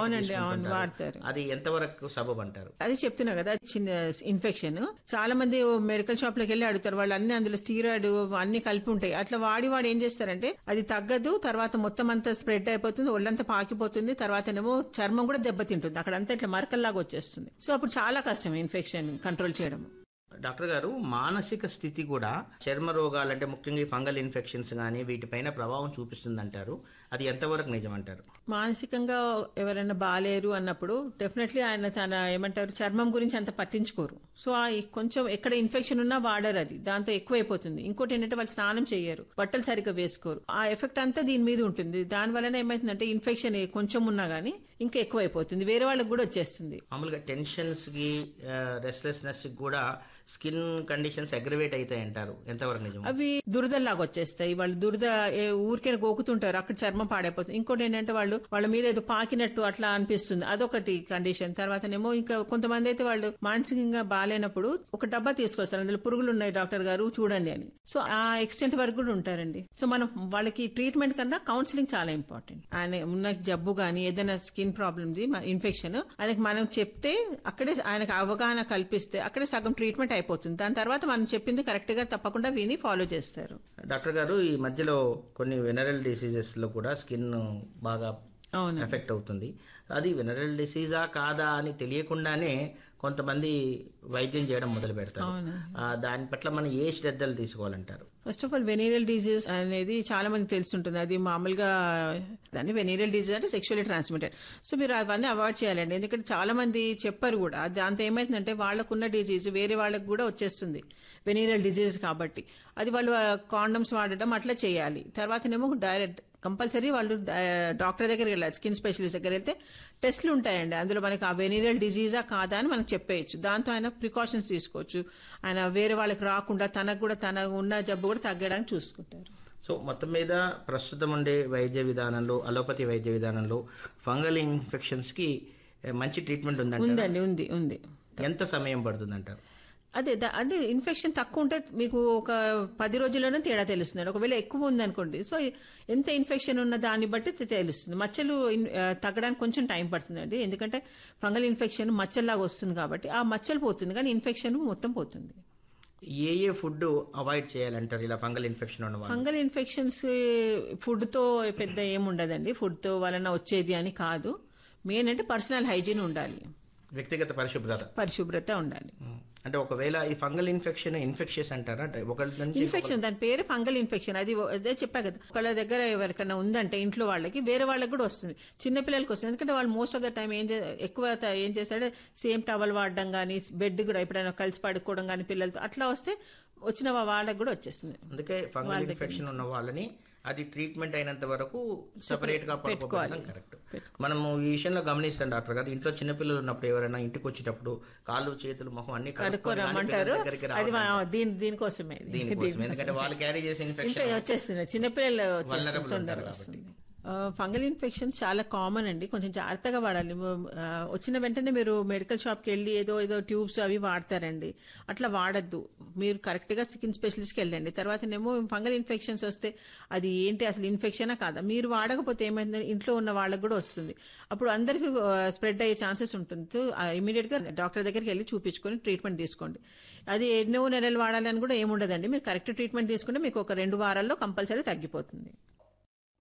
అవునండి, అవును, తీసుకుంటుంటారు. వాడతారు. అది ఎంతవరకు సబబు అంటారు అది చెప్తున్నా కదా చిన్న ఇన్ఫెక్షన్ చాలా మంది మెడికల్ షాప్ లోకి వెళ్ళి అడుగుతారు వాళ్ళు అన్ని అందులో స్టీరాయిడ్ అన్ని కలిపి ఉంటాయి అట్లా వాడి వాడు ఏం చేస్తారంటే అది తగ్గదు తర్వాత మొత్తం అంతా స్ప్రెడ్ అయిపోతుంది ఒళ్ళంతా పాకిపోతుంది తర్వాతనేమో చర్మం కూడా దెబ్బతింటుంది అక్కడ అంతా ఇట్లా మరకల్లాగా వచ్చేస్తుంది సో అప్పుడు చాలా కష్టం ఇన్ఫెక్షన్ కంట్రోల్ చేయడం డాక్టర్ గారు మానసిక స్థితి కూడా చర్మ రోగాలు అంటే ముఖ్యంగా ఈ ఫంగల్ ఇన్ఫెక్షన్స్ కానీ వీటిపైన ప్రభావం చూపిస్తుంది అంటారు అది ఎంతవరకు నిజం అంటారు మానసికంగా ఎవరైనా బాలేరు అన్నప్పుడు డెఫినెట్లీ ఆయన తన ఏమంటారు చర్మం గురించి అంత పట్టించుకోరు సో ఆ కొంచెం ఎక్కడ ఇన్ఫెక్షన్ ఉన్నా వాడరు అది దాంతో ఎక్కువైపోతుంది ఇంకోటి ఏంటంటే వాళ్ళు స్నానం చేయరు బట్టలు సరిగ్గా వేసుకోరు ఆ ఎఫెక్ట్ అంతా దీని మీద ఉంటుంది దాని వలన ఏమైతుందంటే ఇన్ఫెక్షన్ కొంచెం ఉన్నా గానీ ఇంకా ఎక్కువైపోతుంది వేరే వాళ్ళకి కూడా వచ్చేస్తుంది మామూలుగా టెన్షన్స్ కి రెస్ట్లెస్నెస్ కి కూడా స్కిన్ కండిషన్స్ అగ్రవేట్ అవుతాయి అంటారు ఎంతవరకు నిజం అవి దురదల్లాగా వచ్చేస్తాయి వాళ్ళు దురద ఏ ఊరికైనా గోకుతుంటారు అక్కడ చర్మం పాడైపోతుంది ఇంకోటి ఏంటంటే వాళ్ళు వాళ్ళ మీద ఏదో పాకినట్టు అట్లా అనిపిస్తుంది అదొకటి కండిషన్ తర్వాతనేమో ఇంకా కొంతమంది అయితే వాళ్ళు మానసికంగా బాగాలేనప్పుడు ఒక డబ్బా తీసుకొస్తారు అందులో పురుగులు ఉన్నాయి డాక్టర్ గారు చూడండి అని సో ఆ ఎక్స్టెంట్ వరకు కూడా ఉంటారండి సో మనం వాళ్ళకి ట్రీట్మెంట్ కన్నా కౌన్సిలింగ్ చాలా ఇంపార్టెంట్ ఆయన ఉన్న జబ్బు గానీ ఏదైనా స్కిన్ ప్రాబ్లమ్ ఇన్ఫెక్షన్ ఆయనకి మనం చెప్తే అక్కడే ఆయనకు అవగాహన కల్పిస్తే అక్కడే సగం ట్రీట్మెంట్ అయిపోతుంది దాని తర్వాత మనం చెప్పింది కరెక్ట్ గా తప్పకుండా విని ఫాలో చేస్తారు డాక్టర్ గారు ఈ మధ్యలో కొన్ని వెనరల్ డిసీజెస్ లో కూడా స్కిన్ బాగా అవును ఎఫెక్ట్ అవుతుంది అది వెనరల్ డిసీజా కాదా అని తెలియకుండానే కొంతమంది వైద్యం చేయడం మొదలు పెడతారు అవును. ఆ, దాని పట్ల మనం ఏ శ్రద్ధలు తీసుకోవాలంటారు first of all venereal disease అనేది చాలా మంది తెలుసుంటుంది అది మామూలుగా దాన్ని వెనీరియల్ డిజీజ్ అంటే సెక్షువల్లీ ట్రాన్స్మిటెడ్ సో మీరు అవన్నీ అవాయిడ్ చేయాలండి ఎందుకంటే చాలా మంది చెప్పారు కూడా దాంతో ఏమైతుందంటే వాళ్ళకున్న డిజీజ్ వేరే వాళ్ళకి కూడా వచ్చేస్తుంది వెనీరియల్ డిజీజ్ కాబట్టి అది వాళ్ళు కాండమ్స్ వాడడం అట్లా చేయాలి తర్వాతనేమో డైరెక్ట్ కంపల్సరీ వాళ్ళు డాక్టర్ దగ్గరికి వెళ్ళాలి స్కిన్ స్పెషలిస్ట్ దగ్గర వెళ్తే టెస్ట్లు ఉంటాయండి అందులో మనకి ఆ వెనీరియల్ డిజీజా కాదా అని మనకు చెప్పేయచ్చు దాంతో ఆయన ప్రికాషన్స్ తీసుకోవచ్చు ఆయన వేరే వాళ్ళకి రాకుండా తనకు కూడా తన ఉన్న జబ్బు కూడా తగ్గడానికి చూసుకుంటారు సో మొత్తం మీద ప్రస్తుతం ఉండే వైద్య విధానంలో అలోపతి వైద్య విధానంలో ఫంగల్ ఇన్ఫెక్షన్స్ కి ఏ, మంచి ట్రీట్మెంట్ ఉందంట ఉందండి ఉంది ఉంది ఎంత సమయం పడుతుందంటారు అదే దా- అదే ఇన్ఫెక్షన్ తక్కువ ఉంటే మీకు ఒక పది రోజుల్లోనే తేడా తెలుస్తుంది ఒకవేళ ఎక్కువ ఉందనుకోండి సో ఎంత ఇన్ఫెక్షన్ ఉన్న దాన్ని బట్టి తె- తెలుస్తుంది మచ్చలు ఇన్- ఆ, తగ్గడానికి కొంచెం టైం పడుతుందండి ఎందుకంటే ఫంగల్ ఇన్ఫెక్షన్ మచ్చల్లాగా వస్తుంది కాబట్టి ఆ మచ్చలు పోతుంది కానీ ఇన్ఫెక్షన్ మొత్తం పోతుంది ఏ ఏ ఫుడ్ అవాయిడ్ చేయాలంటారు ఇలా ఫంగల్ ఇన్ఫెక్షన్ ఉన్న వాళ్ళు ఫంగల్ ఇన్ఫెక్షన్స్ ఫుడ్ తో పెద్ద ఏముండదండి ఫుడ్ తో వలన వచ్చేది అని కాదు మెయిన్ అంటే పర్సనల్ హైజీన్ ఉండాలి వ్యక్తిగత పరిశుభ్రత పరిశుభ్రత ఉండాలి అంటే ఒకవేళ ఈ ఫంగల్ ఇన్ఫెక్షన్ ఇన్ఫెక్షన్స్ అంటారా అంటే ఒకరి నుంచి ఇన్ఫెక్షన్ దాని పేరు ఫంగల్ ఇన్ఫెక్షన్ అది ఓ- అదే చెప్పా కదా ఒకళ్ళ దగ్గర ఎవరికైనా ఉందంటే ఇంట్లో వాళ్ళకి వేరే వాళ్ళకి కూడా వస్తుంది చిన్న పిల్లలకి వస్తుంది ఎందుకంటే వాళ్ళు మోస్ట్ ఆఫ్ ద టైం ఏం చే- ఎక్కువ త- ఏం చేస్తాడు సేమ్ టవల్ వాడడం కానీ బెడ్ కూడా ఎప్పుడైనా కలిసి పడుకోవడం కానీ పిల్లలతో అట్లా వస్తే వచ్చిన వా- వాళ్ళకి కూడా వచ్చేస్తుంది అందుకే ఫంగల్ ఇన్ఫెక్షన్ ఉన్న వాళ్ళని అది ట్రీట్మెంట్ అయినంత వరకు సెపరేట్ గా పడుకోవడం కరెక్ట్ మనము ఈ విషయంలో గమనిస్తాం డాక్టర్ గారు ఇంట్లో చిన్నపిల్లలు ఉన్నప్పుడు ఎవరైనా ఇంటికి వచ్చేటప్పుడు కాళ్ళు చేతులు మొహం అన్ని కడుక్కొని కానీ కడుక్కోరమ్మంటారు పిల్లల దగ్గరికి అది రావద్దు. మా- దీని దీనికోసమే ఇది. దీనికోసం ఎందుకంటే వాళ్ళు క్యారీ చేసే ఇంకా ఇన్ఫెక్షన్ వచ్చేస్తుంది చిన్నపిల్లలు వచ్చేస్తుంది Vulnerable తొందరగా ఉంటారు వస్తుంది ఫంగల్ ఇన్ఫెక్షన్స్ చాలా కామన్ అండి కొంచెం జాగ్రత్తగా వాడాలి ఆ, వచ్చిన వెంటనే మీరు మెడికల్ షాప్కి వెళ్ళి ఏదో ఏదో ట్యూబ్స్ అవి వాడతారండి అట్లా వాడద్దు మీరు కరెక్ట్ గా స్కిన్ స్పెషలిస్ట్కి వెళ్ళండి తర్వాతనేమో ఫంగల్ ఇన్ఫెక్షన్స్ వస్తే అది ఏంటి అసలు ఇన్ఫెక్షనా కాదా మీరు వాడకపోతే ఏమైంది ఇంట్లో ఉన్న వాళ్ళకి కూడా వస్తుంది అప్పుడు అందరికి స్ప్రెడ్ అయ్యే ఛాన్సెస్ ఉంటుంది సో ఇమీడియట్ గా డాక్టర్ దగ్గరికి వెళ్ళి చూపించుకొని ట్రీట్మెంట్ తీసుకోండి అది ఎన్నో నెలలు వాడాలని కూడా ఏముండదండి మీరు కరెక్ట్ ట్రీట్మెంట్ తీసుకుంటే మీకు ఒక రెండు వారాల్లో కంపల్సరీ తగ్గిపోతుంది